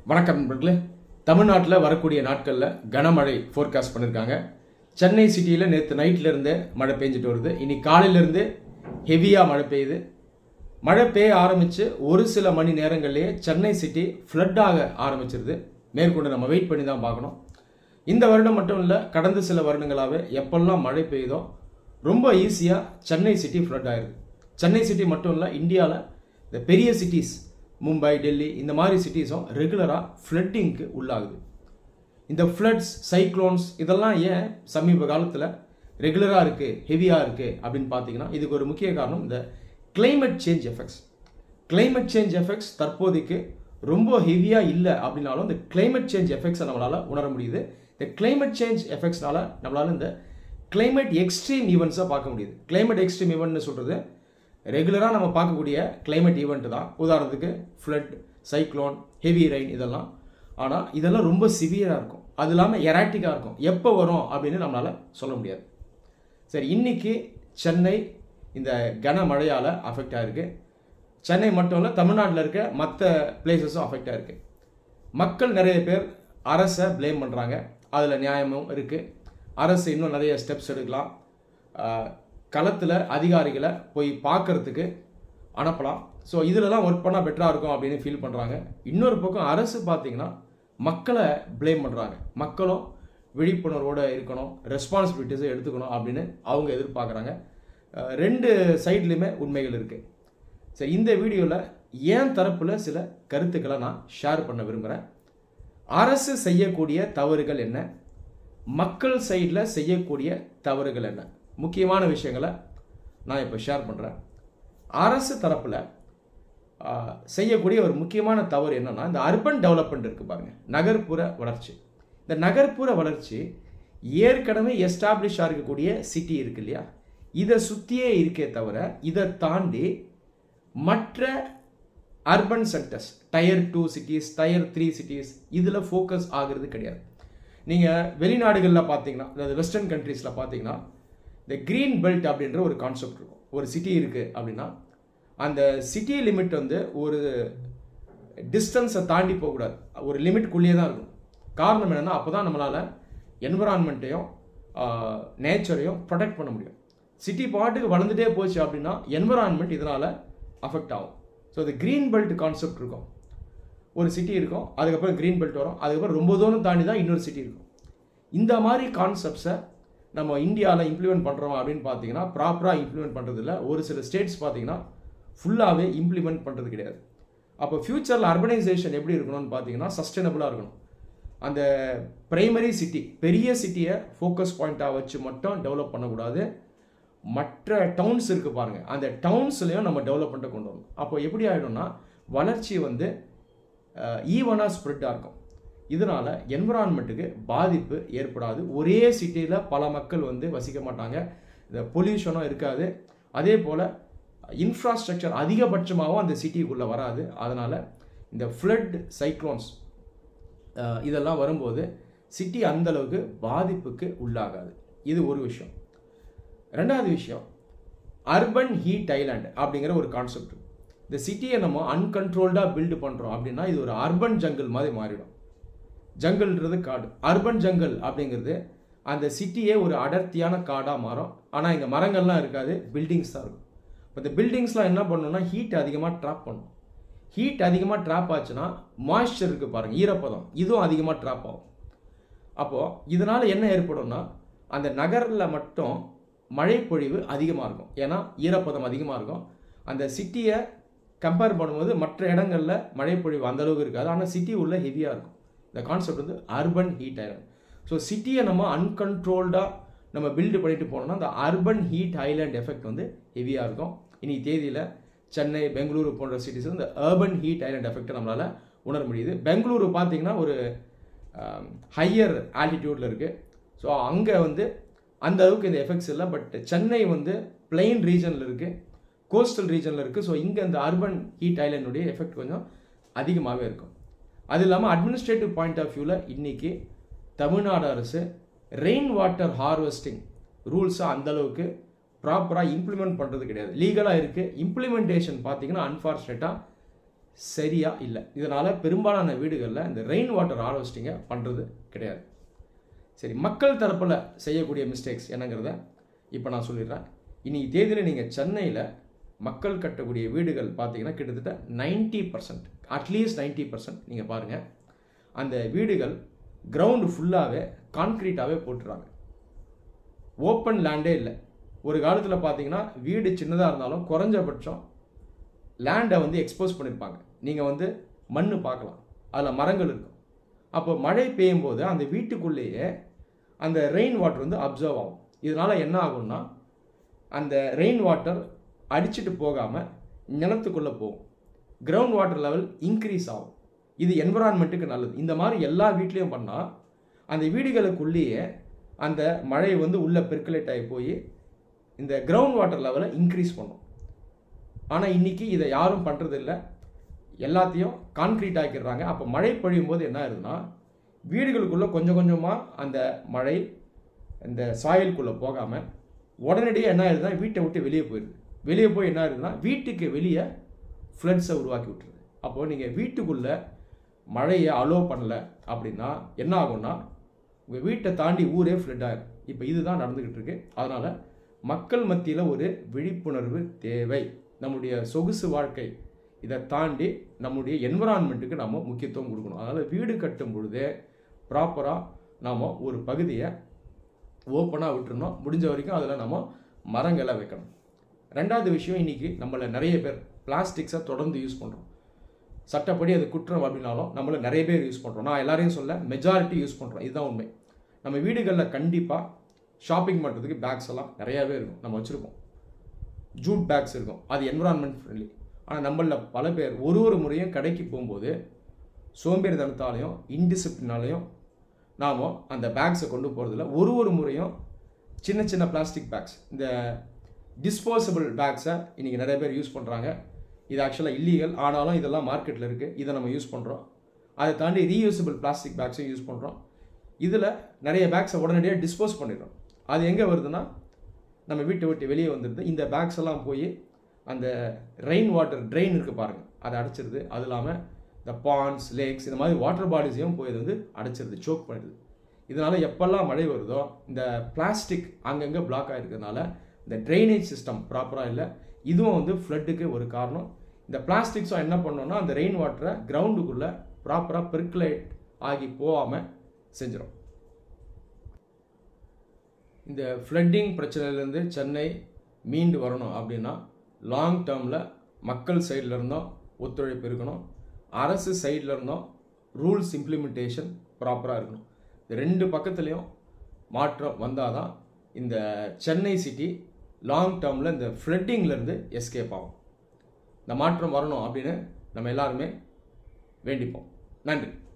வணக்கம் நண்பர்களே தமிழ்நாட்டில் வரக்கூடிய நாட்களில் கனமழை ஃபோர்காஸ்ட் பண்ணியிருக்காங்க சென்னை சிட்டியில் நேற்று நைட்ல இருந்தே மழை பெஞ்சிட்டு வருது இன்னைக்கு காலையிலேருந்து ஹெவியாக மழை பெய்யுது மழை பெய்ய ஆரம்பித்து ஒரு சில மணி நேரங்கள்லேயே சென்னை சிட்டி ஃப்ளட் ஆக ஆரம்பிச்சிருது மேற்கொண்டு நம்ம வெயிட் பண்ணி தான் பார்க்கணும் இந்த வருடம் மட்டும் இல்லை கடந்த சில வருடங்களாகவே எப்பெல்லாம் மழை பெய்யுதோ ரொம்ப ஈஸியாக சென்னை சிட்டி ஃப்ளட் ஆயிருது சென்னை சிட்டி மட்டும் இல்லை இந்தியாவில் இந்த பெரிய சிட்டிஸ் மும்பை டெல்லி இந்த மாதிரி சிட்டிஸும் ரெகுலராக ஃப்ளட்டிங்க்கு உள்ளாகுது இந்த ஃப்ளட்ஸ் சைக்ளோன்ஸ் இதெல்லாம் ஏன் சமீப காலத்தில் ரெகுலராக இருக்குது ஹெவியாக இருக்குது அப்படின்னு பார்த்தீங்கன்னா இதுக்கு ஒரு முக்கிய காரணம் இந்த climate change effects climate change effects தற்போதைக்கு ரொம்ப ஹெவியாக இல்லை அப்படின்னாலும் இந்த climate சேஞ்ச் எஃபெக்ட்ஸை நம்மளால் உணர முடியுது இந்த climate சேஞ்ச் எஃபெக்ட்ஸ்னால நம்மளால் இந்த climate எக்ஸ்ட்ரீம் ஈவெண்ட்ஸை பார்க்க முடியுது climate எக்ஸ்ட்ரீம் ஈவெண்ட்னு சொல்கிறது ரெகுலராக நம்ம பார்க்கக்கூடிய climate ஈவெண்ட் தான் உதாரணத்துக்கு ஃப்ளட் சைக்ளோன் ஹெவி ரெயின் இதெல்லாம் ஆனால் இதெல்லாம் ரொம்ப சிவியராக இருக்கும் அது இல்லாமல் எராட்டிக்காக இருக்கும் எப்போ வரும் அப்படின்னு நம்மளால் சொல்ல முடியாது சரி இன்னைக்கு சென்னை இந்த கனமழையால் அஃபெக்ட் ஆயிருக்கு சென்னை மட்டும் இல்லை தமிழ்நாட்டில் இருக்க மற்ற பிளேசஸும் அஃபெக்ட் ஆயிருக்கு மக்கள் நிறைய பேர் அரசை ப்ளேம் பண்ணுறாங்க அதில் நியாயமும் இருக்குது அரசு இன்னும் நிறைய ஸ்டெப்ஸ் எடுக்கலாம் களத்தில் அதிகாரிகளை போய் பார்க்கறதுக்கு அனுப்பலாம் ஸோ இதிலலாம் ஒர்க் பண்ணால் பெட்டராக இருக்கும் அப்படின்னு ஃபீல் பண்ணுறாங்க இன்னொரு பக்கம் அரசு பார்த்தீங்கன்னா மக்களை ப்ளேம் பண்ணுறாங்க மக்களும் விழிப்புணர்வோடு இருக்கணும் ரெஸ்பான்சிபிலிட்டிஸை எடுத்துக்கணும் அப்படின்னு அவங்க எதிர்பார்க்குறாங்க அஹ் ரெண்டு சைட்லையுமே உண்மைகள் இருக்குது சரி இந்த வீடியோவில் ஏன் தரப்பில் சில கருத்துக்களை நான் ஷேர் பண்ண விரும்புகிறேன் அரசு செய்யக்கூடிய தவறுகள் என்ன மக்கள் சைடில் செய்யக்கூடிய தவறுகள் என்ன முக்கியமான விஷயங்களை நான் இப்போ ஷேர் பண்ணுறேன் அரசு தரப்பில் செய்யக்கூடிய ஒரு முக்கியமான தவறு என்னன்னா இந்த அர்பன் டெவலப்மெண்ட் இருக்கு பாருங்க நகர்ப்புற வளர்ச்சி இந்த நகர்ப்புற வளர்ச்சி ஏற்கனவே எஸ்டாப்ளிஷ் இருக்கக்கூடிய சிட்டி இருக்கு இல்லையா இதை சுற்றியே இருக்கே தவிர இதை தாண்டி மற்ற urban centres tier two cities tier three cities இதில் ஃபோக்கஸ் ஆகுறது கிடையாது நீங்கள் வெளிநாடுகளில் பார்த்தீங்கன்னா அதாவது வெஸ்டர்ன் கண்ட்ரீஸில் பார்த்தீங்கன்னா இந்த க்ரீன் பெல்ட் அப்படின்ற ஒரு கான்செப்ட் இருக்கும் ஒரு சிட்டி இருக்குது அப்படின்னா அந்த சிட்டி லிமிட் வந்து ஒரு டிஸ்டன்ஸை தாண்டி போகக்கூடாது ஒரு லிமிட்குள்ளேயே தான் இருக்கும் காரணம் என்னென்னா அப்போ தான் நம்மளால் என்விரான்மெண்ட்டையும் நேச்சரையும் ப்ரொடெக்ட் பண்ண முடியும் சிட்டி பாட்டுக்கு வளர்ந்துட்டே போச்சு அப்படின்னா என்விரான்மெண்ட் இதனால் அஃபெக்ட் ஆகும் ஸோ இந்த க்ரீன் பெல்ட் கான்செப்ட் இருக்கும் ஒரு சிட்டி இருக்கும் அதுக்கப்புறம் க்ரீன் பெல்ட் வரும் அதுக்கப்புறம் ரொம்ப தூரம் தாண்டி தான் இன்னொரு சிட்டி இருக்கும் இந்த மாதிரி கான்செப்ட்ஸை நம்ம இந்தியாவில் இம்ப்ளிமெண்ட் பண்ணுறோம் அப்படின்னு பார்த்தீங்கன்னா ப்ராப்பராக இம்ப்ளிமெண்ட் பண்ணுறது இல்லை ஒரு சில ஸ்டேட்ஸ் பார்த்தீங்கன்னா ஃபுல்லாகவே இம்ப்ளிமெண்ட் பண்ணுறது கிடையாது அப்போ ஃப்யூச்சரில் அர்பனைசேஷன் எப்படி இருக்கணும்னு பார்த்தீங்கன்னா சஸ்டைனபிளாக இருக்கணும் அந்த பிரைமரி சிட்டி பெரிய சிட்டியை ஃபோக்கஸ் பாயிண்ட்டாக வச்சு மட்டும் டெவலப் பண்ணக்கூடாது மற்ற டவுன்ஸ் இருக்குது பாருங்கள் அந்த டவுன்ஸ்லேயும் நம்ம டெவலப்மெண்ட்டை கொண்டு வரணும் அப்போ எப்படி ஆகிடும்னா வளர்ச்சி வந்து ஈவனாக ஸ்ப்ரெட்டாக இருக்கும் இதனால் என்விரான்மெண்ட்டுக்கு பாதிப்பு ஏற்படாது ஒரே சிட்டியில் பல மக்கள் வந்து வசிக்க மாட்டாங்க இந்த பொல்யூஷனும் இருக்காது அதே போல் இன்ஃப்ராஸ்ட்ரக்சர் அதிகபட்சமாகவும் அந்த சிட்டிக்குள்ளே வராது அதனால் இந்த ஃப்ளட் சைக்ளோன்ஸ் இதெல்லாம் வரும்போது சிட்டி அந்தளவுக்கு பாதிப்புக்கு உள்ளாகாது இது ஒரு விஷயம் ரெண்டாவது விஷயம் அர்பன் ஹீட் ஐலாண்ட் அப்படிங்கிற ஒரு கான்செப்ட் இந்த சிட்டியை நம்ம அன்கண்ட்ரோல்டாக பில்டு பண்ணுறோம் அப்படின்னா இது ஒரு அர்பன் ஜங்கிள் மாதிரி மாறிடும் ஜங்கிள்ன்றது காடு அர்பன் ஜங்கிள் அப்படிங்கிறது அந்த சிட்டியே ஒரு அடர்த்தியான காடாக மாறும் ஆனால் இங்கே மரங்கள்லாம் இருக்காது பில்டிங்ஸ் தான் இருக்கும் இப்போ இந்த பில்டிங்ஸ்லாம் என்ன பண்ணணும்னா ஹீட் அதிகமாக ட்ராப் பண்ணும் ஹீட் அதிகமாக ட்ராப் ஆச்சுன்னா மாய்ஸ்சர் இருக்குது பாருங்கள் ஈரப்பதம் இதுவும் அதிகமாக ட்ராப் ஆகும் அப்போது இதனால் என்ன ஏற்படும்னா அந்த நகரில் மட்டும் மழைப்பொழிவு அதிகமாக இருக்கும் ஏன்னா ஈரப்பதம் அதிகமாக இருக்கும் அந்த சிட்டியை கம்பேர் பண்ணும்போது மற்ற இடங்களில் மழைப்பொழிவு அந்தளவுக்கு இருக்காது ஆனால் சிட்டி உள்ள ஹெவியாக இருக்கும் இந்த கான்செப்ட் வந்து அர்பன் ஹீட் ஐலாண்ட் ஸோ சிட்டியை நம்ம அன்கண்ட்ரோல்டாக நம்ம பில்டு பண்ணிட்டு போனோம்னா அந்த அர்பன் ஹீட் ஐலாண்ட் எஃபெக்ட் வந்து ஹெவியாக இருக்கும் இன்னைக்கு தேதியில் சென்னை பெங்களூரு போன்ற சிட்டிஸ் இந்த அர்பன் ஹீட் ஐலாண்ட் எஃபெக்டை நம்மளால் உணர முடியுது பெங்களூரு பார்த்தீங்கன்னா ஒரு ஹையர் ஆல்டிடியூடில் இருக்குது ஸோ அங்கே வந்து அந்த அளவுக்கு இந்த எஃபெக்ட்ஸ் இல்லை பட் சென்னை வந்து பிளெயின் ரீஜனில் இருக்குது கோஸ்டல் ரீஜனில் இருக்குது ஸோ இங்கே இந்த அர்பன் ஹீட் ஐலாண்டுடைய எஃபெக்ட் கொஞ்சம் அதிகமாகவே இருக்கும் அது இல்லாமல் அட்மினிஸ்ட்ரேட்டிவ் பாயிண்ட் ஆஃப் வியூவில் இன்றைக்கி தமிழ்நாடு அரசு ரெயின் வாட்டர் ஹார்வெஸ்டிங் ரூல்ஸை அந்தளவுக்கு ப்ராப்பராக இம்ப்ளிமெண்ட் பண்ணுறது கிடையாது லீகலாக இருக்குது இம்ப்ளிமெண்டேஷன் பார்த்தீங்கன்னா அன்ஃபார்ச்சுனேட்டாக சரியாக இல்லை இதனால் பெரும்பாலான வீடுகளில் இந்த ரெயின் வாட்டர் ஹார்வெஸ்டிங்கை பண்ணுறது கிடையாது சரி மக்கள் தரப்பில் செய்யக்கூடிய மிஸ்டேக்ஸ் என்னங்கிறத இப்போ நான் சொல்லிடுறேன் இன்னைக்கு தேதியில் நீங்கள் சென்னையில் மக்கள் கட்டக்கூடிய வீடுகள் பார்த்தீங்கன்னா கிட்டத்தட்ட ninety percent at least ninety percent நீங்கள் பாருங்கள் அந்த வீடுகள் கிரவுண்டு ஃபுல்லாகவே கான்க்ரீட்டாகவே போட்டுறாங்க ஓப்பன் லேண்டே இல்லை ஒரு காலத்தில் பார்த்தீங்கன்னா வீடு சின்னதாக இருந்தாலும் குறைஞ்சபட்சம் லேண்டை வந்து எக்ஸ்போஸ் பண்ணியிருப்பாங்க நீங்கள் வந்து மண் பார்க்கலாம் அதில் மரங்கள் இருக்கும் அப்போ மழை பெய்யும் போது அந்த வீட்டுக்குள்ளேயே அந்த ரெயின் வாட்டர் வந்து அப்சர்வ் ஆகும் இதனால் என்ன ஆகும்னா அந்த ரெயின் வாட்டர் அடிச்சுட்டு போகாமல் நிலத்துக்குள்ளே போகும் கிரவுண்ட் வாட்டர் லெவல் இன்க்ரீஸ் ஆகும் இது என்விரான்மெண்ட்டுக்கு நல்லது இந்த மாதிரி எல்லா வீட்லேயும் பண்ணால் அந்த வீடுகளுக்குள்ளேயே அந்த மழை வந்து உள்ளே பெர்குலேட் ஆகி போய் இந்த கிரவுண்ட் வாட்டர் லெவலை இன்க்ரீஸ் பண்ணும் ஆனால் இன்றைக்கி இதை யாரும் பண்ணுறதில்ல எல்லாத்தையும் கான்க்ரீட் ஆக்கிடுறாங்க அப்போ மழை பொழியும் போது என்ன ஆகுதுன்னா வீடுகளுக்குள்ளே கொஞ்சம் கொஞ்சமாக அந்த மழை இந்த சாயலுக்குள்ளே போகாமல் உடனடியாக என்ன ஆகுதுன்னா வீட்டை விட்டு வெளியே போயிடுது வெளியே போய் என்ன ஆகுதுன்னா வீட்டுக்கு வெளியே ஃப்ளட்ஸை உருவாக்கி விட்டுருது அப்போது நீங்கள் வீட்டுக்குள்ளே மழையை அலோவ் பண்ணலை அப்படின்னா என்ன ஆகும்னா உங்கள் வீட்டை தாண்டி ஊரே ஃப்ளட் ஆகும் இப்போ இதுதான் நடந்துக்கிட்டு இருக்கு அதனால் மக்கள் மத்தியில் ஒரு விழிப்புணர்வு தேவை நம்முடைய சொகுசு வாழ்க்கை இதை தாண்டி நம்முடைய என்விரான்மெண்ட்டுக்கு நாம் முக்கியத்துவம் கொடுக்கணும் அதனால் வீடு கட்டும் பொழுதே ப்ராப்பராக நாம் ஒரு பகுதியை ஓப்பனாக விட்டுருணும் முடிஞ்ச வரைக்கும் அதில் நம்ம மரங்களை வைக்கணும் ரெண்டாவது விஷயம் இன்றைக்கி நம்மளை நிறைய பேர் பிளாஸ்டிக்ஸை தொடர்ந்து யூஸ் பண்ணுறோம் சட்டப்படி அது குற்றம் அப்படின்னாலும் நம்மள நிறைய பேர் யூஸ் பண்ணுறோம் நான் எல்லாரையும் சொல்ல மெஜாரிட்டி யூஸ் பண்ணுறோம் இதுதான் உண்மை நம்ம வீடுகளில் கண்டிப்பாக ஷாப்பிங் பண்ணுறதுக்கு பேக்ஸ் எல்லாம் நிறையாவே இருக்கும் நம்ம வச்சுருப்போம் ஜூட் பேக்ஸ் இருக்கும் அது என்விரான்மெண்ட் ஃப்ரெண்ட்லி ஆனால் நம்மளில் பல பேர் ஒரு ஒரு முறையும் கடைக்கு போகும்போது சோம்பேறித்தனத்தாலையும் இன்டிசிப்ளினாலையும் நாம் அந்த பேக்ஸை கொண்டு போகிறதில்ல ஒரு ஒரு முறையும் சின்ன சின்ன பிளாஸ்டிக் பேக்ஸ் இந்த டிஸ்போசபிள் பேக்ஸை இன்றைக்கி நிறைய பேர் யூஸ் பண்ணுறாங்க இது ஆக்சுவலாக இல்லீகல் ஆனாலும் இதெல்லாம் மார்க்கெட்டில் இருக்குது இதை நம்ம யூஸ் பண்ணுறோம் அதை தாண்டி ரீயூசபிள் பிளாஸ்டிக் பேக்ஸையும் யூஸ் பண்ணுறோம் இதில் நிறைய பேக்ஸை உடனடியாக டிஸ்போஸ் பண்ணிடுறோம் அது எங்கே வருதுன்னா நம்ம வீட்டை விட்டு வெளியே வந்துடுது இந்த பேக்ஸ் எல்லாம் போய் அந்த ரெயின் வாட்டர் ட்ரெயின் இருக்குது பாருங்கள் அதை அடைச்சிருது அது இல்லாமல் இந்த பாண்ட்ஸ் லேக்ஸ் இந்த மாதிரி வாட்டர் பாடிஸையும் போய் இது வந்து அடைச்சிருது சோக் பண்ணிடுது இதனால் எப்பெல்லாம் மழை வருதோ இந்த பிளாஸ்டிக் அங்கங்கே பிளாக் ஆகிருக்கிறதுனால இந்த ட்ரைனேஜ் சிஸ்டம் ப்ராப்பராக இல்லை இதுவும் வந்து ஃப்ளட்டுக்கு ஒரு காரணம் இந்த பிளாஸ்டிக்ஸும் என்ன பண்ணோம்னா அந்த ரெயின் வாட்டரை கிரவுண்டுக்குள்ளே ப்ராப்பராக பெர்குலேட் ஆகி போகாமல் செஞ்சிடும் இந்த ஃப்ளட்டிங் பிரச்சனையிலேருந்து சென்னை மீண்டு வரணும் அப்படின்னா லாங் டேர்மில் மக்கள் சைடில் இருந்தும் ஒத்துழைப்பு இருக்கணும் அரசு சைடில் இருந்தும் ரூல்ஸ் இம்ப்ளிமெண்டேஷன் ப்ராப்பராக இருக்கணும் இந்த ரெண்டு பக்கத்துலேயும் மாற்றம் வந்தால் தான் இந்த சென்னை சிட்டி லாங் டேர்மில் இந்த ஃப்ளட்டிங்லேருந்து எஸ்கேப் ஆகும் இந்த மாற்றம் வரணும் அப்படின்னு நம்ம எல்லாருமே வேண்டிப்போம் நன்றி